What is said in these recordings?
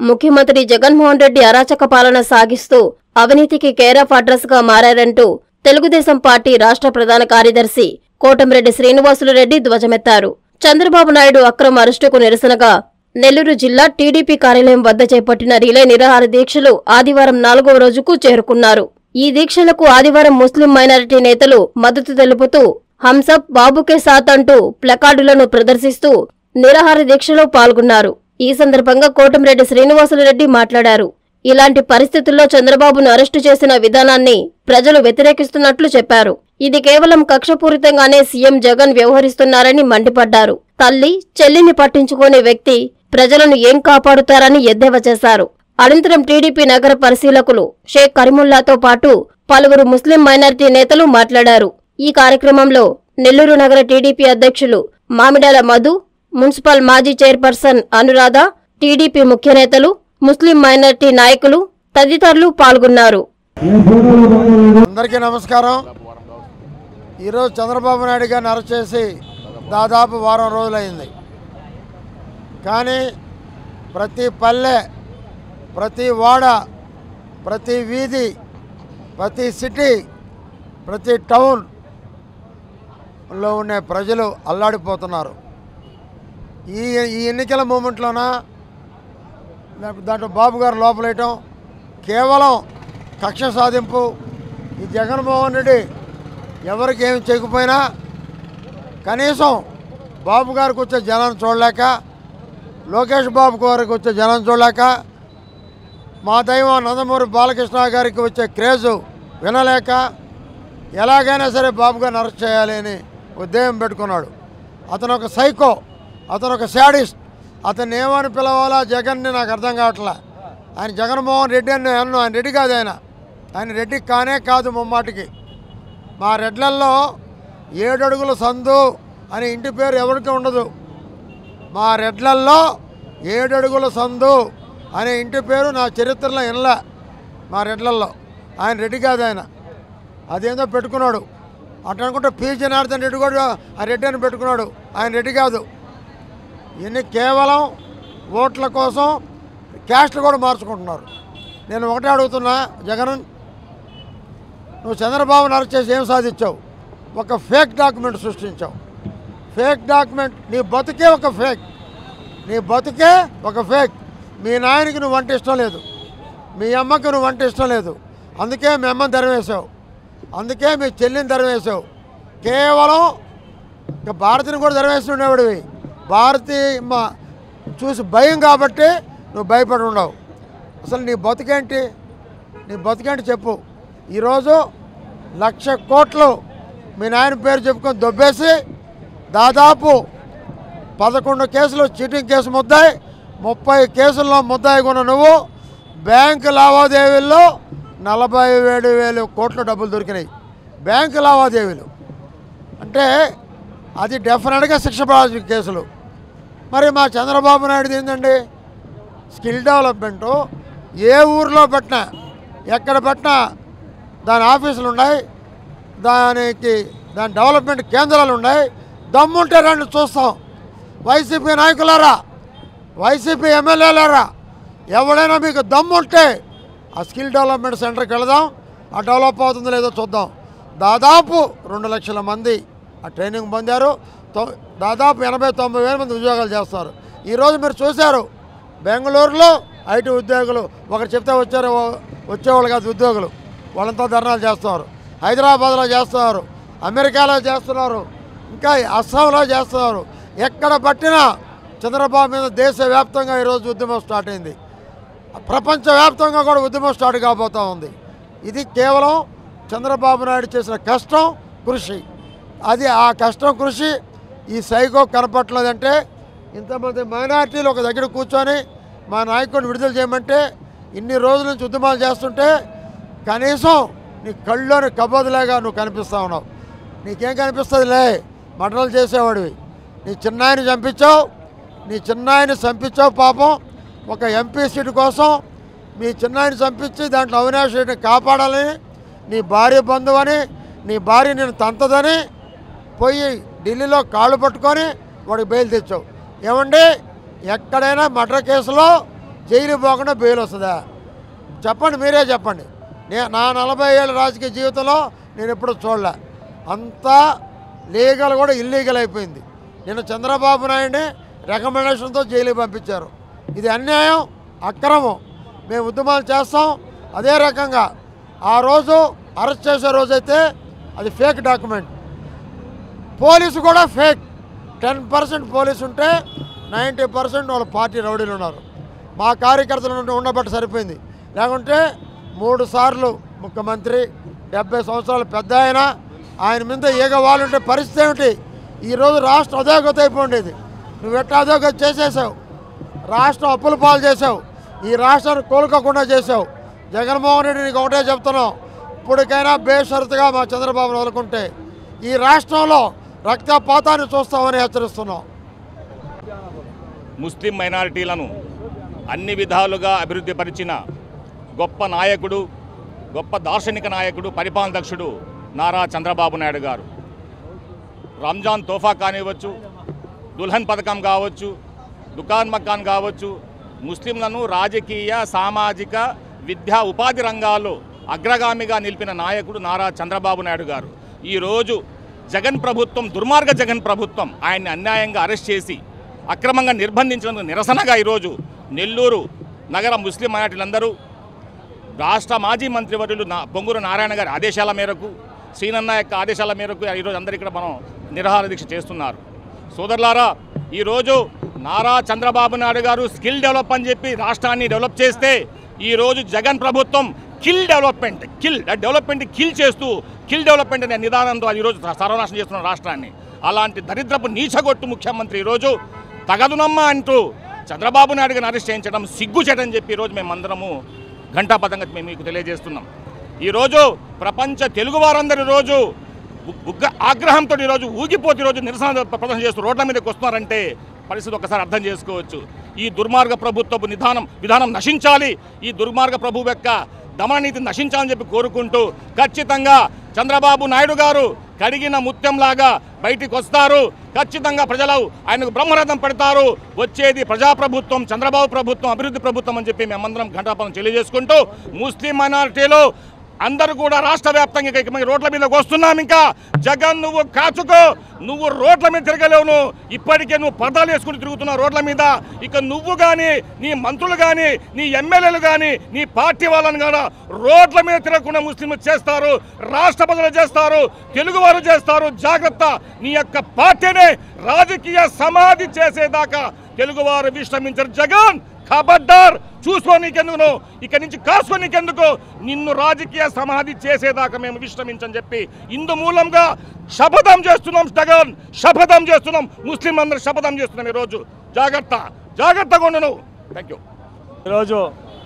ముఖ్యమంత్రి జగన్మోహన్ రెడ్డి అరాచక పాలన సాగిస్తూ అవినీతికి కేరాఫ్ అడ్రస్ గా మారారంటూ తెలుగుదేశం పార్టీ రాష్ట్ర ప్రధాన కార్యదర్శి కోటమిరెడ్డి శ్రీనివాసులు రెడ్డి ధ్వజమెత్తారు చంద్రబాబు నాయుడు అక్రమ అరెస్టుకు నిరసనగా నెల్లూరు జిల్లా టీడీపీ కార్యాలయం వద్ద చేపట్టిన రిలే నిరాహార దీక్షలు ఆదివారం నాలుగవ రోజుకు చేరుకున్నారు ఈ దీక్షలకు ఆదివారం ముస్లిం మైనారిటీ నేతలు మద్దతు తెలుపుతూ హంసప్ బాబుకే సాత్ అంటూ ప్లకార్డులను ప్రదర్శిస్తూ నిరాహార దీక్షలో పాల్గొన్నారు ఈ సందర్భంగా కోటమిరెడ్డి శ్రీనివాసులరెడ్డి మాట్లాడారు ఇలాంటి పరిస్థితుల్లో చంద్రబాబును అరెస్టు చేసిన విధానాన్ని ప్రజలు వ్యతిరేకిస్తున్నట్లు చెప్పారు ఇది కేవలం కక్షపూరితంగానే సీఎం జగన్ వ్యవహరిస్తున్నారని మండిపడ్డారు తల్లి చెల్లిని పట్టించుకోని వ్యక్తి ప్రజలను ఏం కాపాడుతారని ఎద్దేవా చేశారు అనంతరం టీడీపీ నగర పరిశీలకులు షేక్ కరీముల్లాతో పాటు పలువురు ముస్లిం మైనారిటీ నేతలు మాట్లాడారు ఈ కార్యక్రమంలో నెల్లూరు నగర టీడీపీ అధ్యక్షులు మామిడాల మధు మున్సిపల్ మాజీ చైర్పర్సన్ అనురాధ టీడీపీ ముఖ్య నేతలు ముస్లిం మైనారిటీ నాయకులు తదితరులు పాల్గొన్నారు అందరికీ నమస్కారం ఈరోజు చంద్రబాబు నాయుడు గారిని అరెస్ట్ చేసి దాదాపు వారం రోజులైంది కానీ ప్రతి పల్లె ప్రతి వాడ ప్రతి వీధి ప్రతి సిటీ ప్రతి టౌన్లో ఉండే ప్రజలు అల్లాడిపోతున్నారు ఈ ఈ ఎన్నికల మూమెంట్లోన దాంట్లో బాబు గారు లోపలేయటం కేవలం కక్ష సాధింపు ఈ జగన్మోహన్ రెడ్డి ఎవరికి ఏమి చేయకపోయినా కనీసం బాబు గారికి వచ్చే జనం చూడలేక లోకేష్ బాబు గారికి వచ్చే జనం చూడలేక మా దైవం నందమూరి బాలకృష్ణ గారికి వచ్చే క్రేజు వినలేక ఎలాగైనా సరే బాబు గారిని అరెస్ట్ చేయాలి అని ఉద్దేశం పెట్టుకున్నాడు అతను ఒక సైకో అతను ఒక శాడిస్ట్ అతన్ని ఏమని పిలవాలా జగన్ని నాకు అర్థం కావట్లే ఆయన జగన్మోహన్ రెడ్డి అని అన్ను ఆయన రెడ్డి కాదు ఆయన ఆయన రెడ్డి కానే కాదు ముమ్మాటికి మా రెడ్లల్లో ఏడడుగుల సందు అనే ఇంటి పేరు ఎవరికి ఉండదు మా రెడ్లల్లో ఏడడుగుల సందు అనే ఇంటి పేరు నా చరిత్రలో వినలే మా రెడ్లల్లో ఆయన రెడ్డి కాదు ఆయన అదేందో పెట్టుకున్నాడు అట్లా అనుకుంటే పి జనార్దన్ రెడ్డి కూడా ఆ రెడ్డి అని పెట్టుకున్నాడు ఆయన రెడ్డి కాదు ఇవన్నీ కేవలం ఓట్ల కోసం క్యాస్ట్లు కూడా మార్చుకుంటున్నారు నేను ఒకటే అడుగుతున్నా జగన్ నువ్వు చంద్రబాబును అరెస్ట్ చేసి ఏం సాధించావు ఒక ఫేక్ డాక్యుమెంట్ సృష్టించావు ఫేక్ డాక్యుమెంట్ నీ బతుకే ఒక ఫేక్ నీ బతుకే ఒక ఫేక్ మీ నాయనకి నువ్వు వంట ఇష్టం లేదు మీ అమ్మకి నువ్వు వంట ఇష్టం లేదు అందుకే మీ అమ్మని ధరవేశావు అందుకే మీ చెల్లిని ధరవేశావు కేవలం ఇక భారతిని కూడా ధరవేసి ఉండేవాడివి భారతి మా చూసి భయం కాబట్టి నువ్వు భయపడి ఉండవు అసలు నీ బతుకేంటి నీ బతుకేంటి చెప్పు ఈరోజు లక్ష కోట్లు మీ నాయన పేరు చెప్పుకొని దొబ్బేసి దాదాపు పదకొండు కేసులు చీటింగ్ కేసు ముద్దాయి ముప్పై కేసుల్లో ముద్దాయి కొన్న నువ్వు బ్యాంకు లావాదేవీల్లో నలభై ఏడు వేలు కోట్ల డబ్బులు దొరికినాయి బ్యాంకు లావాదేవీలు అంటే అది డెఫినెట్గా శిక్ష పడాల్సిన కేసులు మరి మా చంద్రబాబు నాయుడు ఏంటండి స్కిల్ డెవలప్మెంటు ఏ ఊర్లో పెట్టినా ఎక్కడ పెట్టినా దాని ఆఫీసులు ఉన్నాయి దానికి దాని డెవలప్మెంట్ కేంద్రాలు ఉన్నాయి దమ్ముంటే రండి చూస్తాం వైసీపీ నాయకులారా వైసీపీ ఎమ్మెల్యేలారా ఎవడైనా మీకు దమ్ముంటే ఆ స్కిల్ డెవలప్మెంట్ సెంటర్కి వెళదాం ఆ డెవలప్ అవుతుందో లేదో చూద్దాం దాదాపు రెండు లక్షల మంది ఆ ట్రైనింగ్ పొందారు తొ- దాదాపు ఎనభై తొంభై వేల మంది ఉద్యోగాలు చేస్తారు ఈరోజు మీరు చూశారు బెంగళూరులో ఐటీ ఉద్యోగులు ఒకరు చెప్తే వచ్చారు ఓ- వచ్చేవాళ్ళు కాదు ఉద్యోగులు వాళ్ళంతా ధర్నాలు చేస్తున్నారు హైదరాబాద్లో చేస్తున్నారు అమెరికాలో చేస్తున్నారు ఇంకా అస్సాంలో చేస్తున్నారు ఎక్కడ పట్టినా చంద్రబాబు మీద దేశవ్యాప్తంగా ఈరోజు ఉద్యమం స్టార్ట్ అయింది ప్రపంచవ్యాప్తంగా కూడా ఉద్యమం స్టార్ట్ కాబోతూ ఉంది ఇది కేవలం చంద్రబాబు నాయుడు చేసిన కష్టం కృషి అది ఆ కష్టం కృషి ఈ సైకో కనపట్లేదంటే ఇంతమంది మైనార్టీలు ఒక దగ్గర కూర్చొని మా నాయకుడిని విడుదల చేయమంటే ఇన్ని రోజుల నుంచి ఉద్యమాలు చేస్తుంటే కనీసం నీ కళ్ళలోని కబోదులేగా నువ్వు కనిపిస్తా ఉన్నావు నీకేం కనిపిస్తుందిలే మటనలు చేసేవాడివి నీ చిన్నాయని చంపించావు నీ చిన్నాయని చంపించావు పాపం ఒక ఎంపీ సీటు కోసం మీ చిన్నాయని చంపించి దాంట్లో అవినాష్ రెడ్డిని కాపాడాలని నీ భార్య బంధువని నీ భార్య నేను తంతదని పోయి ఢిల్లీలో కాళ్ళు పట్టుకొని వాడికి బెయిల్ తెచ్చావు ఏమండి ఎక్కడైనా మర్డర్ కేసులో జైలు పోకుండా బెయిల్ వస్తుందా చెప్పండి మీరే చెప్పండి నే నా నలభై ఏళ్ళ రాజకీయ జీవితంలో నేను ఎప్పుడు చూడలే అంతా లీగల్ కూడా ఇల్లీగల్ అయిపోయింది నిన్న చంద్రబాబు నాయుడిని రికమెండేషన్తో జైలుకి పంపించారు ఇది అన్యాయం అక్రమం మేము ఉద్యమాలు చేస్తాం అదే రకంగా ఆ రోజు అరెస్ట్ చేసే రోజైతే అది ఫేక్ డాక్యుమెంట్ పోలీసు కూడా ఫేక్ టెన్ పర్సెంట్ పోలీసు ఉంటే నైంటీ పర్సెంట్ వాళ్ళ పార్టీ రౌడీలు ఉన్నారు మా కార్యకర్తలు ఉండి ఉండబట్టి సరిపోయింది లేకుంటే మూడు సార్లు ముఖ్యమంత్రి డెబ్బై సంవత్సరాలు పెద్ద ఆయన ఆయన మీద ఈగ వాళ్ళుంటే పరిస్థితి ఏమిటి ఈరోజు రాష్ట్రం అధోగతి అయిపోయింది నువ్వు ఎట్లా అధోగతి చేసేసావు రాష్ట్రం అప్పుల పాలు చేసావు ఈ రాష్ట్రాన్ని కోలుకోకుండా చేసావు జగన్మోహన్ రెడ్డి నీకు ఒకటే చెప్తున్నావు ఇప్పటికైనా బేషరతుగా మా చంద్రబాబును వదులుకుంటే ఈ రాష్ట్రంలో రక్తపాతాన్ని చూస్తామని హెచ్చరిస్తున్నాం ముస్లిం మైనారిటీలను అన్ని విధాలుగా అభివృద్ధి పరిచిన గొప్ప నాయకుడు గొప్ప దార్శనిక నాయకుడు పరిపాలన దక్షుడు నారా చంద్రబాబు నాయుడు గారు రంజాన్ తోఫా కానివ్వచ్చు దుల్హన్ పథకం కావచ్చు దుకాన్ మకాన్ కావచ్చు ముస్లింలను రాజకీయ సామాజిక విద్యా ఉపాధి రంగాల్లో అగ్రగామిగా నిలిపిన నాయకుడు నారా చంద్రబాబు నాయుడు గారు ఈరోజు జగన్ ప్రభుత్వం దుర్మార్గ జగన్ ప్రభుత్వం ఆయన్ని అన్యాయంగా అరెస్ట్ చేసి అక్రమంగా నిర్బంధించినందుకు నిరసనగా ఈరోజు నెల్లూరు నగర ముస్లిం మైనార్టీలందరూ రాష్ట్ర మాజీ మంత్రివర్యులు నా పొంగూరు నారాయణ గారి ఆదేశాల మేరకు శ్రీనన్న యొక్క ఆదేశాల మేరకు ఈరోజు అందరూ ఇక్కడ మనం నిరహార దీక్ష చేస్తున్నారు సోదరులారా ఈరోజు నారా చంద్రబాబు నాయుడు గారు స్కిల్ డెవలప్ అని చెప్పి రాష్ట్రాన్ని డెవలప్ చేస్తే ఈరోజు జగన్ ప్రభుత్వం kill development kill development kill చేస్తూ కిల్ డెవలప్మెంట్ అనే నిదానంతో అది ఈరోజు సర్వనాశనం చేస్తున్న రాష్ట్రాన్ని అలాంటి దరిద్రపు నీచగొట్టు ముఖ్యమంత్రి ఈరోజు తగదునమ్మ అంటూ చంద్రబాబు నాయుడు గారిని అరెస్ట్ చేయించడం సిగ్గుచేటని చెప్పి ఈరోజు మేమందరము ఘంటాపథంగా మేము మీకు తెలియజేస్తున్నాం ఈరోజు ప్రపంచ తెలుగు వారందరి రోజు ఉ- ఉగ్ర ఆగ్రహంతో ఈరోజు ఊగిపోతే ఈరోజు నిరసన ప్రదర్శన చేస్తూ రోడ్ల మీదకి వస్తున్నారంటే పరిస్థితి ఒకసారి అర్థం చేసుకోవచ్చు ఈ దుర్మార్గ ప్రభుత్వపు నిధానం విధానం నశించాలి ఈ దుర్మార్గ ప్రభు యొక్క దమననీతిని నశించాలని చెప్పి కోరుకుంటూ ఖచ్చితంగా చంద్రబాబు నాయుడు గారు కడిగిన ముత్యంలాగా బయటికి వస్తారు ఖచ్చితంగా ప్రజలు ఆయనకు బ్రహ్మరథం పెడతారు వచ్చేది ప్రజాప్రభుత్వం చంద్రబాబు ప్రభుత్వం అభివృద్ధి ప్రభుత్వం అని చెప్పి మేమందరం ఘంటాపనం తెలియజేసుకుంటూ ముస్లిం మైనారిటీలు అందరూ కూడా రాష్ట్ర వ్యాప్తంగా ఇక మేము రోడ్ల మీదకి వస్తున్నాం ఇంకా జగన్ నువ్వు కాచుకో నువ్వు రోడ్ల మీద తిరగలేవు నువ్వు ఇప్పటికే నువ్వు పరదాలు వేసుకుని తిరుగుతున్నావు రోడ్ల మీద ఇక నువ్వు కానీ నీ మంత్రులు కానీ నీ ఎమ్మెల్యేలు కానీ నీ పార్టీ వాళ్ళని కూడా రోడ్ల మీద తిరగకుండా ముస్లింలు చేస్తారు రాష్ట్ర ప్రజలు చేస్తారు తెలుగు వారు చేస్తారు జాగ్రత్త నీ యొక్క పార్టీని రాజకీయ సమాధి చేసేదాకా తెలుగువారు విశ్రమించరు జగన్ ఖబర్దార్ చూసుకోనీకెందుకు నువ్వు ఇక్కడి నుంచి కాసుకోనీకెందుకు నిన్ను రాజకీయ సమాధి చేసేదాకా మేము విశ్రమించని చెప్పి ఇందు మూలంగా శపథం చేస్తున్నాం జగన్ శపథం చేస్తున్నాం ముస్లిం అందరూ శపథం చేస్తున్నాం ఈరోజు జాగ్రత్త జాగ్రత్తగా ఉండు నువ్వు థ్యాంక్ యూ ఈరోజు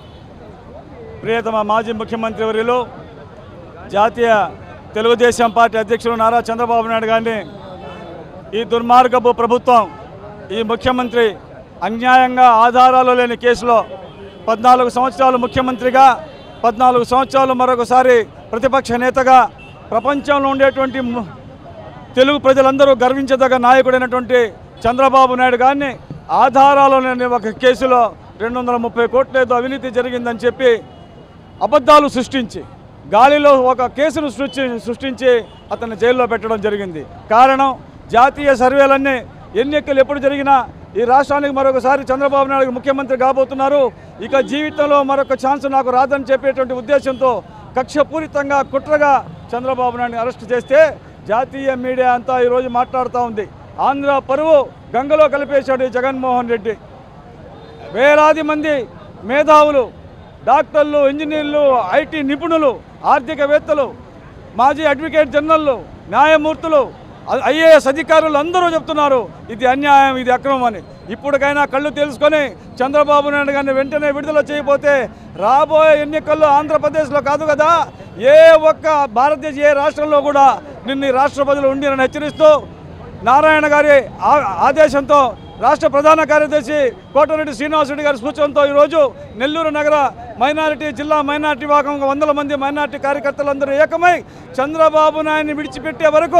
ప్రియతమ మాజీ ముఖ్యమంత్రి వర్యులు జాతీయ తెలుగుదేశం పార్టీ అధ్యక్షులు నారా చంద్రబాబు నాయుడు గారిని ఈ దుర్మార్గపు ప్రభుత్వం ఈ ముఖ్యమంత్రి అన్యాయంగా ఆధారాలు లేని కేసులో పద్నాలుగు సంవత్సరాలు ముఖ్యమంత్రిగా పద్నాలుగు సంవత్సరాలు మరొకసారి ప్రతిపక్ష నేతగా ప్రపంచంలో ఉండేటువంటి ము- తెలుగు ప్రజలందరూ గర్వించదగ్గ నాయకుడైనటువంటి చంద్రబాబు నాయుడు గారిని ఆధారాలు లేని ఒక కేసులో రెండు వందల ముప్పై కోట్ల ఏదో అవినీతి జరిగిందని చెప్పి అబద్ధాలు సృష్టించి గాలిలో ఒక కేసును సృష్టి సృష్టించి అతన్ని జైల్లో పెట్టడం జరిగింది కారణం జాతీయ సర్వేలన్నీ ఎన్నికలు ఎప్పుడు జరిగినా ఈ రాష్ట్రానికి మరొకసారి చంద్రబాబు నాయుడు ముఖ్యమంత్రి కాబోతున్నారు ఇక జీవితంలో మరొక ఛాన్స్ నాకు రాదని చెప్పేటువంటి ఉద్దేశంతో కక్షపూరితంగా కుట్రగా చంద్రబాబు నాయుడిని అరెస్ట్ చేస్తే జాతీయ మీడియా అంతా ఈరోజు మాట్లాడుతూ ఉంది ఆంధ్ర పరువు గంగలో కలిపేశాడు ఈ జగన్మోహన్ రెడ్డి వేలాది మంది మేధావులు డాక్టర్లు ఇంజనీర్లు ఐటీ నిపుణులు ఆర్థికవేత్తలు మాజీ అడ్వకేట్ జనరల్లు న్యాయమూర్తులు ఐ- ఐఏఎస్ అధికారులు అందరూ చెప్తున్నారు ఇది అన్యాయం ఇది అక్రమం అని ఇప్పటికైనా కళ్ళు తెలుసుకొని చంద్రబాబు నాయుడు గారిని వెంటనే విడుదల చేయకపోతే రాబోయే ఎన్నికల్లో ఆంధ్రప్రదేశ్లో కాదు కదా ఏ ఒక్క భారతదేశ ఏ రాష్ట్రంలో కూడా నిన్ను ఈ రాష్ట్ర ప్రజలు ఉండినని హెచ్చరిస్తూ నారాయణ గారి ఆ- ఆదేశంతో రాష్ట్ర ప్రధాన కార్యదర్శి కోటరెడ్డి శ్రీనివాసరెడ్డి గారి సూచనతో ఈరోజు నెల్లూరు నగర మైనారిటీ జిల్లా మైనారిటీ భాగంగా వందల మంది మైనారిటీ కార్యకర్తలందరూ ఏకమై చంద్రబాబు నాయుడిని విడిచిపెట్టే వరకు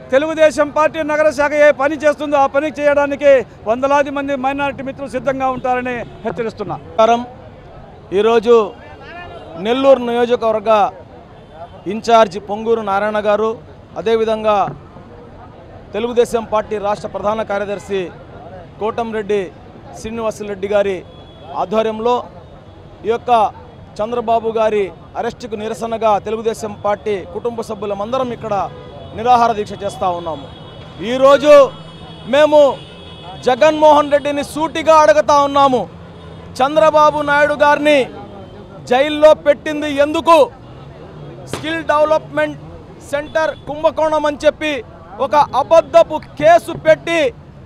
తెలుగుదేశం పార్టీ నగర శాఖ ఏ పని చేస్తుందో ఆ పని చేయడానికి వందలాది మంది మైనారిటీ మిత్రులు సిద్ధంగా ఉంటారని హెచ్చరిస్తున్నా నమస్కారం ఈరోజు నెల్లూరు నియోజకవర్గ ఇన్ఛార్జి పొంగూరు నారాయణ గారు అదేవిధంగా తెలుగుదేశం పార్టీ రాష్ట్ర ప్రధాన కార్యదర్శి కోటంరెడ్డి శ్రీనివాసరెడ్డి గారి ఆధ్వర్యంలో ఈ యొక్క చంద్రబాబు గారి అరెస్టుకు నిరసనగా తెలుగుదేశం పార్టీ కుటుంబ సభ్యులమందరం ఇక్కడ నిరాహార దీక్ష చేస్తూ ఉన్నాము ఈరోజు మేము జగన్మోహన్ రెడ్డిని సూటిగా అడుగుతా ఉన్నాము చంద్రబాబు నాయుడు గారిని జైల్లో పెట్టింది ఎందుకు స్కిల్ డెవలప్మెంట్ సెంటర్ కుంభకోణం అని చెప్పి ఒక అబద్ధపు కేసు పెట్టి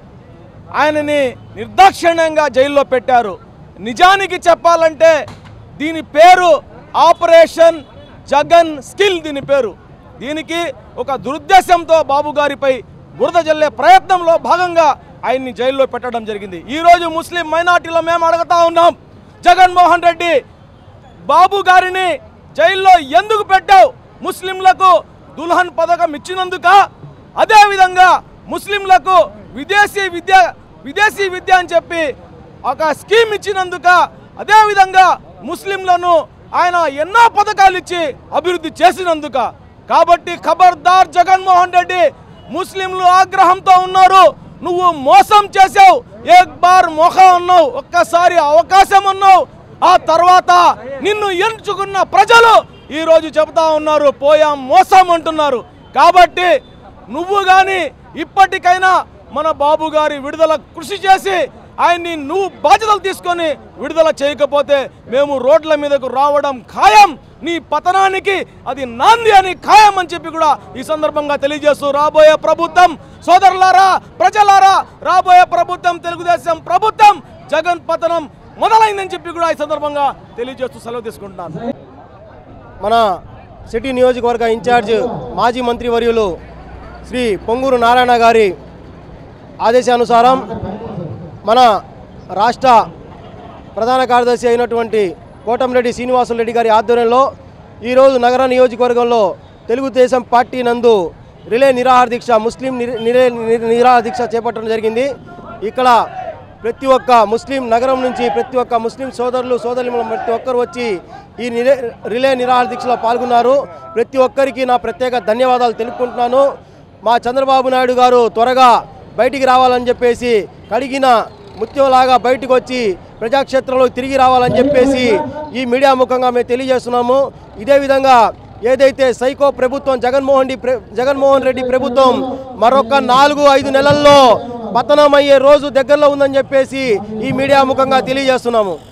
ఆయనని నిర్దాక్షిణ్యంగా జైల్లో పెట్టారు నిజానికి చెప్పాలంటే దీని పేరు ఆపరేషన్ జగన్ స్కిల్ దీని పేరు దీనికి ఒక దురుద్దేశంతో బాబు గారిపై బురద జల్లే ప్రయత్నంలో భాగంగా ఆయన్ని జైల్లో పెట్టడం జరిగింది ఈరోజు ముస్లిం మైనార్టీలో మేము అడుగుతా ఉన్నాం జగన్మోహన్ రెడ్డి బాబు గారిని జైల్లో ఎందుకు పెట్టావు ముస్లింలకు దుల్హన్ పథకం ఇచ్చినందుక అదేవిధంగా ముస్లింలకు విదేశీ విద్య విదేశీ విద్య అని చెప్పి ఒక స్కీమ్ ఇచ్చినందుక అదేవిధంగా ముస్లింలను ఆయన ఎన్నో పథకాలు ఇచ్చి అభివృద్ధి చేసినందుక కాబట్టి ఖబర్దార్ జగన్మోహన్ రెడ్డి ముస్లింలు ఆగ్రహంతో ఉన్నారు నువ్వు మోసం చేసావు ఏక్ బార్ మోహం అన్నావు ఒక్కసారి అవకాశం అన్నావు ఆ తర్వాత నిన్ను ఎంచుకున్న ప్రజలు ఈ రోజు చెబుతా ఉన్నారు పోయాం మోసం అంటున్నారు కాబట్టి నువ్వు కానీ ఇప్పటికైనా మన బాబు గారి విడుదల కృషి చేసి ఆయన్ని నువ్వు బాధ్యతలు తీసుకొని విడుదల చేయకపోతే మేము రోడ్ల మీదకు రావడం ఖాయం నీ పతనానికి అది నాంది అని ఖాయం అని చెప్పి కూడా ఈ సందర్భంగా తెలియజేస్తూ రాబోయే ప్రభుత్వం సోదరులారా ప్రజలారా రాబోయే ప్రభుత్వం తెలుగుదేశం ప్రభుత్వం జగన్ పతనం మొదలైందని చెప్పి కూడా ఈ సందర్భంగా తెలియజేస్తూ సెలవు తీసుకుంటున్నాను మన సిటీ నియోజకవర్గ ఇన్ఛార్జ్ మాజీ మంత్రివర్యులు శ్రీ పొంగూరు నారాయణ గారి ఆదేశానుసారం మన రాష్ట్ర ప్రధాన కార్యదర్శి అయినటువంటి కోటంరెడ్డి శ్రీనివాసులరెడ్డి గారి ఆధ్వర్యంలో ఈరోజు నగర నియోజకవర్గంలో తెలుగుదేశం పార్టీ నందు రిలే నిరాహార దీక్ష ముస్లిం నిర- నిరే ని- నిరాహార దీక్ష చేపట్టడం జరిగింది ఇక్కడ ప్రతి ఒక్క ముస్లిం నగరం నుంచి ప్రతి ఒక్క ముస్లిం సోదరులు సోదరులు ప్రతి ఒక్కరు వచ్చి ఈ నిరే రిలే నిరాహార దీక్షలో పాల్గొన్నారు ప్రతి ఒక్కరికి నా ప్రత్యేక ధన్యవాదాలు తెలుపుకుంటున్నాను మా చంద్రబాబు నాయుడు గారు త్వరగా బయటికి రావాలని చెప్పేసి కడిగిన ముత్యంలాగా బయటకు వచ్చి ప్రజాక్షేత్రంలో తిరిగి రావాలని చెప్పేసి ఈ మీడియా ముఖంగా మేము తెలియజేస్తున్నాము ఇదే విధంగా ఏదైతే సైకో ప్రభుత్వం జగన్మోహన్ రెడ్డి ప్ర- జగన్మోహన్ రెడ్డి ప్రభుత్వం మరొక నాలుగు ఐదు నెలల్లో పతనమయ్యే రోజు దగ్గరలో ఉందని చెప్పేసి ఈ మీడియా ముఖంగా తెలియజేస్తున్నాము